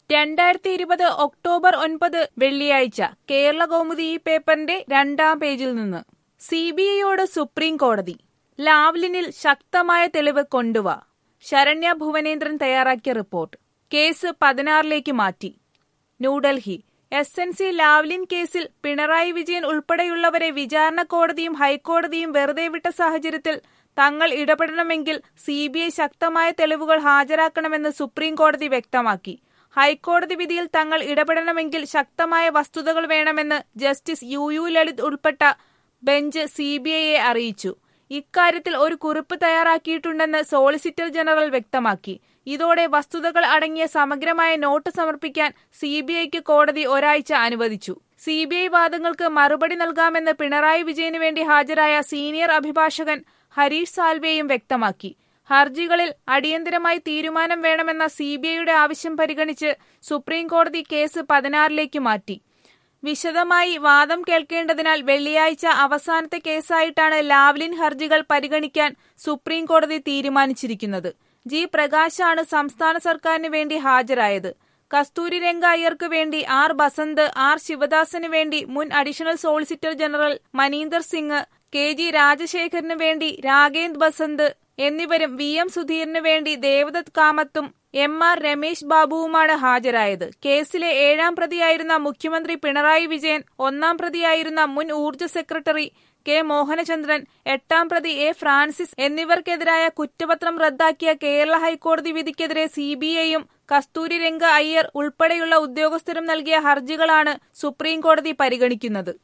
രണ്ടായിരത്തി ഇരുപത് ഒക്ടോബർ ഒൻപത് വെള്ളിയാഴ്ച കേരള കൗമുദി ഈ പേപ്പറിന്റെ രണ്ടാം പേജിൽ നിന്ന് സി ബി ഐയോട് സുപ്രീം കോടതി ലാവ്ലിനിൽ ശക്തമായ തെളിവ് കൊണ്ടുവാ ശരണ്യ ഭുവനേന്ദ്രൻ തയ്യാറാക്കിയ റിപ്പോർട്ട് കേസ് പതിനാറിലേക്ക് മാറ്റി New Delhi S N C Lavalin കേസിൽ പിണറായി വിജയൻ ഉൾപ്പെടെയുള്ളവരെ വിചാരണ കോടതിയും ഹൈക്കോടതിയും വെറുതെ വിട്ട സാഹചര്യത്തിൽ തങ്ങൾ ഇടപെടണമെങ്കിൽ സി ബി ഐ ശക്തമായ തെളിവുകൾ ഹാജരാക്കണമെന്ന് സുപ്രീം കോടതി വ്യക്തമാക്കി ഹൈക്കോടതി വിധിയിൽ തങ്ങൾ ഇടപെടണമെങ്കിൽ ശക്തമായ വസ്തുതകൾ വേണമെന്ന് ജസ്റ്റിസ് യു യു ലളിത് ഉൾപ്പെട്ട ബെഞ്ച് സി ബി ഐയെ അറിയിച്ചു ഇക്കാര്യത്തിൽ ഒരു കുറിപ്പ് തയ്യാറാക്കിയിട്ടുണ്ടെന്ന് സോളിസിറ്റർ ജനറൽ വ്യക്തമാക്കി ഇതോടെ വസ്തുതകൾ അടങ്ങിയ സമഗ്രമായ നോട്ട് സമർപ്പിക്കാൻ സി ബി ഐക്ക് കോടതി ഒരാഴ്ച അനുവദിച്ചു സി ബി ഐ വാദങ്ങൾക്ക് മറുപടി നൽകാമെന്ന് പിണറായി വിജയന് വേണ്ടി ഹാജരായ സീനിയർ അഭിഭാഷകൻ ഹരീഷ് സാൽവേയും വ്യക്തമാക്കി ഹർജികളിൽ അടിയന്തരമായി തീരുമാനം വേണമെന്ന സി ബി ഐയുടെ ആവശ്യം പരിഗണിച്ച് സുപ്രീം കോടതി കേസ് പതിനാറിലേക്ക് മാറ്റി വിശദമായി വാദം കേൾക്കേണ്ടതിനാൽ വെള്ളിയാഴ്ച അവസാനത്തെ കേസായിട്ടാണ് ലാവ്ലിൻ ഹർജികൾ പരിഗണിക്കാൻ സുപ്രീം കോടതി തീരുമാനിച്ചിരിക്കുന്നത് ജി പ്രകാശാണ് സംസ്ഥാന സർക്കാരിന് വേണ്ടി ഹാജരായത് കസ്തൂരി രംഗ അയ്യർക്ക് വേണ്ടി ആർ ബസന്ത് ആർ ശിവദാസന് വേണ്ടി മുൻ additional solicitor general Maninder Singh K G രാജശേഖറിന് വേണ്ടി രാഗേന്ദ് ബസന്ത് എന്നിവരും വി എം സുധീറിന് വേണ്ടി ദേവദത്ത് കാമത്തും എം ആർ രമേശ് ബാബുവുമാണ് ഹാജരായത് കേസിലെ ഏഴാം പ്രതിയായിരുന്ന മുഖ്യമന്ത്രി പിണറായി വിജയൻ ഒന്നാം പ്രതിയായിരുന്ന മുൻ ഊർജ്ജ സെക്രട്ടറി കെ മോഹനചന്ദ്രൻ എട്ടാം പ്രതി എ ഫ്രാൻസിസ് എന്നിവർക്കെതിരായ കുറ്റപത്രം റദ്ദാക്കിയ കേരള ഹൈക്കോടതി വിധിക്കെതിരെ സിബിഐയും കസ്തൂരി രംഗ അയ്യർ ഉൾപ്പെടെയുള്ള ഉദ്യോഗസ്ഥരും നൽകിയ ഹർജികളാണ് സുപ്രീം കോടതി പരിഗണിക്കുന്നത്